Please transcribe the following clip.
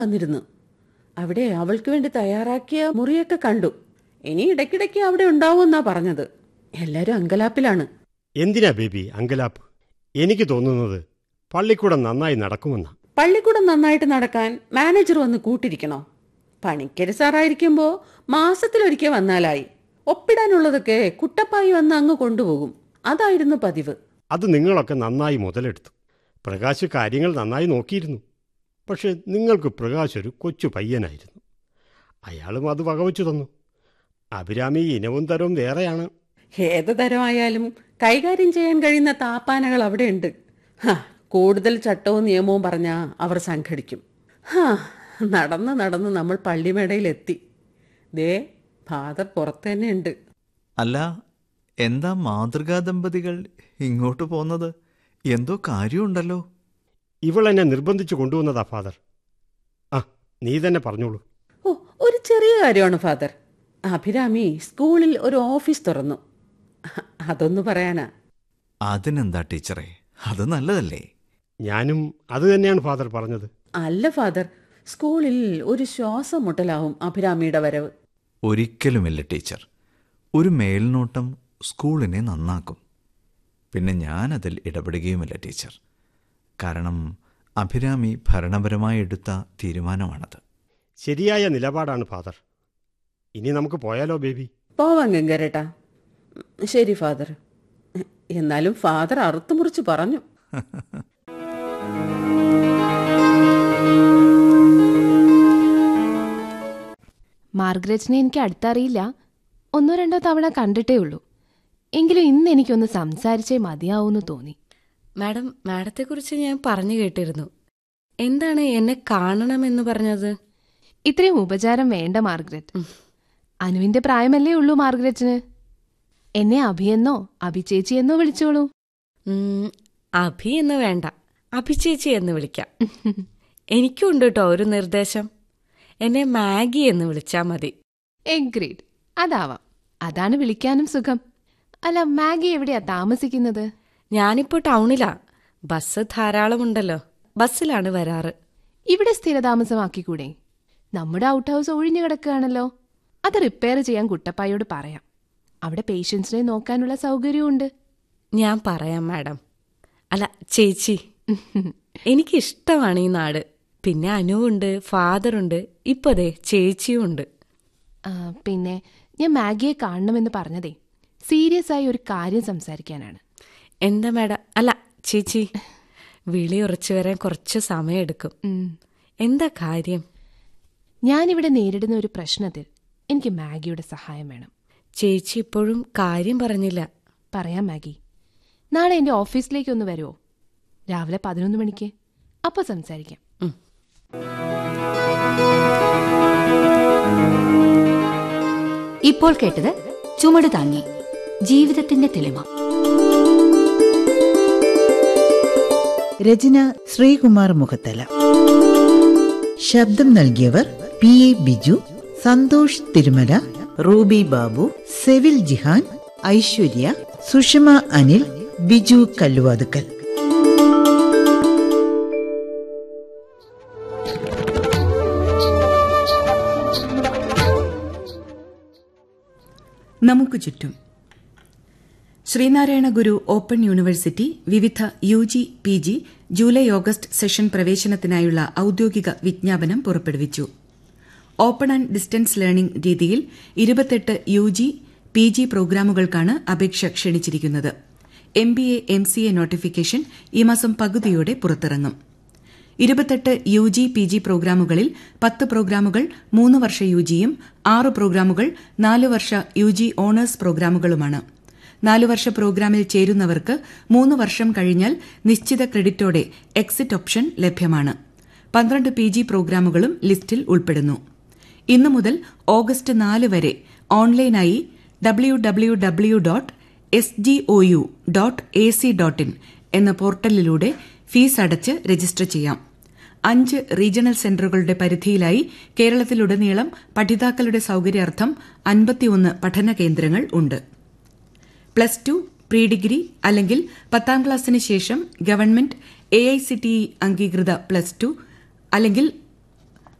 വന്നിരുന്നു അവിടെ അവൾക്ക് വേണ്ടി തയ്യാറാക്കിയ മുറിയൊക്കെ കണ്ടു ഇനി ഇടയ്ക്കിടയ്ക്ക് അവിടെ ഉണ്ടാവുമെന്നാ പറഞ്ഞത് എല്ലാരും അങ്കലാപ്പിലാണ് എന്തിനാ ബേബി അങ്കലാപ്പ് എനിക്ക് തോന്നുന്നത് പള്ളിക്കൂടം നന്നായി നടക്കുമെന്നാ പള്ളിക്കൂടം നന്നായിട്ട് നടക്കാൻ മാനേജർ വന്ന് കൂട്ടിരിക്കണോ പണിക്കര് സാറായിരിക്കുമ്പോ മാസത്തിലൊരിക്കൽ വന്നാലായി ഒപ്പിടാനുള്ളതൊക്കെ കുട്ടപ്പായി വന്ന് അങ്ങ് കൊണ്ടുപോകും അതായിരുന്നു പതിവ് അത് നിങ്ങളൊക്കെ നന്നായി മുതലെടുത്തു പ്രകാശ് കാര്യങ്ങൾ നന്നായി നോക്കിയിരുന്നു പക്ഷെ നിങ്ങൾക്ക് പ്രകാശ് ഒരു കൊച്ചു പയ്യനായിരുന്നു അയാളും അത് വകവച്ചു തന്നു അഭിരാമി ഇനവും തരവും വേറെയാണ് ഏത് തരമായാലും കൈകാര്യം ചെയ്യാൻ കഴിയുന്ന താപ്പാനകൾ അവിടെയുണ്ട് ഹാ കൂടുതൽ ചട്ടവും നിയമവും പറഞ്ഞാ അവർ സംഘടിക്കും ഹാ നടന്ന് നടന്ന് നമ്മൾ പള്ളിമേടയിലെത്തി ദേ ഫാദർ പുറത്ത് തന്നെ ഉണ്ട് അല്ല എന്താ മാതൃകാ ദമ്പതികൾ ഇങ്ങോട്ട് പോന്നത് എന്തോ കാര്യമുണ്ടല്ലോ ഇവളെന്നെ നിർബന്ധിച്ചു കൊണ്ടുവന്നതാ ഫാദർ ആ നീ തന്നെ പറഞ്ഞോളൂ ഓ ഒരു ചെറിയ കാര്യമാണ് ഫാദർ അഭിരാമി സ്കൂളിൽ ഒരു ഓഫീസ് തുറന്നു അ- അതൊന്നു പറയാനാ അതിനെന്താ ടീച്ചറെ അത് നല്ലതല്ലേ ഞാനും അത് തന്നെയാണ് ഫാദർ പറഞ്ഞത് അല്ല ഫാദർ സ്കൂളിൽ ഒരു ശ്വാസം മുട്ടലാവും അഭിരാമിയുടെ വരവ് ഒരിക്കലുമില്ല ടീച്ചർ ഒരു മേൽനോട്ടം സ്കൂളിനെ നന്നാക്കും പിന്നെ ഞാനതിൽ ഇടപെടുകയുമില്ല ടീച്ചർ കാരണം അഭിരാമി ഭരണപരമായി എടുത്ത തീരുമാനമാണത് ശരിയായ നിലപാടാണ് ഫാദർ ഇനി നമുക്ക് പോയാലോ ബേബി പോവാം ഗംഗരേട്ടാ ശരി ഫാദർ എന്നാലും ഫാദർ അറുത്തു മുറിച്ച് പറഞ്ഞു മാർഗ്രറ്റിനെ എനിക്ക് അടുത്തറിയില്ല ഒന്നോ രണ്ടോ തവണ കണ്ടിട്ടേ ഉള്ളൂ എങ്കിലും ഇന്ന് എനിക്കൊന്ന് സംസാരിച്ചേ മതിയാവൂന്ന് തോന്നി മാഡം മാഡത്തെക്കുറിച്ച് ഞാൻ പറഞ്ഞു കേട്ടിരുന്നു എന്താണ് എന്നെ കാണണമെന്ന് പറഞ്ഞത് ഇത്രയും ഉപചാരം വേണ്ട മാർഗ്രറ്റ് അനുവിന്റെ പ്രായമല്ലേ ഉള്ളൂ മാർഗ്രറ്റിന് എന്നെ അഭിയെന്നോ അഭിചേച്ചിയെന്നോ വിളിച്ചോളൂ ഉം, അഭി എന്ന് വേണ്ട അഭിചേച്ചി എന്ന് വിളിക്കാം എനിക്കുണ്ട് കേട്ടോ ഒരു നിർദ്ദേശം എന്നെ മാഗി എന്ന് വിളിച്ചാൽ മതി എഗ്രീഡ് അതാവാം അതാണ് വിളിക്കാനും സുഖം അല്ല മാഗി എവിടെയാ താമസിക്കുന്നത് ഞാനിപ്പോ ടൗണിലാ ബസ് ധാരാളമുണ്ടല്ലോ ബസ്സിലാണ് വരാറ് ഇവിടെ സ്ഥിരതാമസമാക്കിക്കൂടെ നമ്മുടെ ഔട്ട് ഹൗസ് ഒഴിഞ്ഞു കിടക്കുകയാണല്ലോ അത് റിപ്പയർ ചെയ്യാൻ കുട്ടപ്പായോട് പറയാം അവിടെ പേഷ്യൻസിനെ നോക്കാനുള്ള സൗകര്യമുണ്ട് ഞാൻ പറയാം മാഡം അല്ല ചേച്ചി എനിക്കിഷ്ടമാണ് ഈ നാട് പിന്നെ അനുവുണ്ട് ഫാദറുണ്ട് ഇപ്പൊ ദേ ചേച്ചിയും ഉണ്ട് ആ, പിന്നെ ഞാൻ മാഗിയെ കാണണമെന്ന് പറഞ്ഞതേ സീരിയസ് ആയി ഒരു കാര്യം സംസാരിക്കാനാണ് എന്താ മാഡം അല്ല ചേച്ചി വിളി ഉറച്ചു വരാൻ കുറച്ച് സമയമെടുക്കും ഉം. എന്താ കാര്യം ഞാനിവിടെ നേരിടുന്ന ഒരു പ്രശ്നത്തിൽ എനിക്ക് മാഗിയുടെ സഹായം വേണം ചേച്ചി ഇപ്പോഴും കാര്യം പറഞ്ഞില്ല പറയാം മാഗി നാളെ എൻ്റെ ഓഫീസിലേക്ക് ഒന്ന് വരുമോ രാവിലെ പതിനൊന്ന് മണിക്ക് അപ്പോൾ സംസാരിക്കാം ഇപ്പോൾ കേട്ടത് ചുമട് താങ്ങി ജീവിതത്തിന്റെ തെളിമ രചന ശ്രീകുമാർ മുഖത്തല ശബ്ദം നൽകിയവർ പി എ ബിജു സന്തോഷ് തിരുമല റൂബി ബാബു സെവിൽ ജിഹാൻ ഐശ്വര്യ സുഷമ അനിൽ ബിജു കല്ലുവാതുക്കൽ നമുക്ക് ചുറ്റും ശ്രീനാരായണ ഗുരു ഓപ്പൺ യൂണിവേഴ്സിറ്റി വിവിധ U G P G July August session പ്രവേശനത്തിനായുള്ള ഔദ്യോഗിക വിജ്ഞാപനം പുറപ്പെടുവിച്ചു ഓപ്പൺ ആൻഡ് ഡിസ്റ്റൻസ് ലേണിംഗ് രീതിയിൽ ഇരുപത്തെട്ട് യു ജി പി ജി പ്രോഗ്രാമുകൾക്കാണ് അപേക്ഷ ക്ഷണിച്ചിരിക്കുന്നത് M B A M C A notification ഈ മാസം പകുതിയോടെ പുറത്തിറങ്ങും ഇരുപത്തെട്ട് യു ജി പി ജി പ്രോഗ്രാമുകളിൽ പത്ത് പ്രോഗ്രാമുകൾ മൂന്ന് വർഷ യു ജിയും ആറ് പ്രോഗ്രാമുകൾ നാല് വർഷ യു ജി ഓണേഴ്സ് പ്രോഗ്രാമുകളുമാണ് നാലു വർഷ പ്രോഗ്രാമിൽ ചേരുന്നവർക്ക് മൂന്ന് വർഷം കഴിഞ്ഞാൽ നിശ്ചിത ക്രെഡിറ്റോടെ എക്സിറ്റ് ഓപ്ഷൻ ലഭ്യമാണ് പന്ത്രണ്ട് പി ജി പ്രോഗ്രാമുകളും ലിസ്റ്റിൽ ഉൾപ്പെടുന്നു ഇന്നു മുതൽ ഓഗസ്റ്റ് നാല് വരെ ഓൺലൈനായി W W W dot S G O U dot A C dot in എന്ന പോർട്ടലിലൂടെ ഫീസ് അടച്ച് രജിസ്റ്റർ ചെയ്യാം അഞ്ച് റീജിയണൽ സെന്ററുകളുടെ പരിധിയിലായി കേരളത്തിലുടനീളം പഠിതാക്കളുടെ സൌകര്യാർത്ഥം അൻപത്തിയൊന്ന് പഠന കേന്ദ്രങ്ങൾ ഉണ്ട് പ്ലസ് ടു പ്രീ ഡിഗ്രി അല്ലെങ്കിൽ പത്താം ക്ലാസ്സിന് ശേഷം government A I C T E അംഗീകൃത പ്ലസ് ടു അല്ലെങ്കിൽ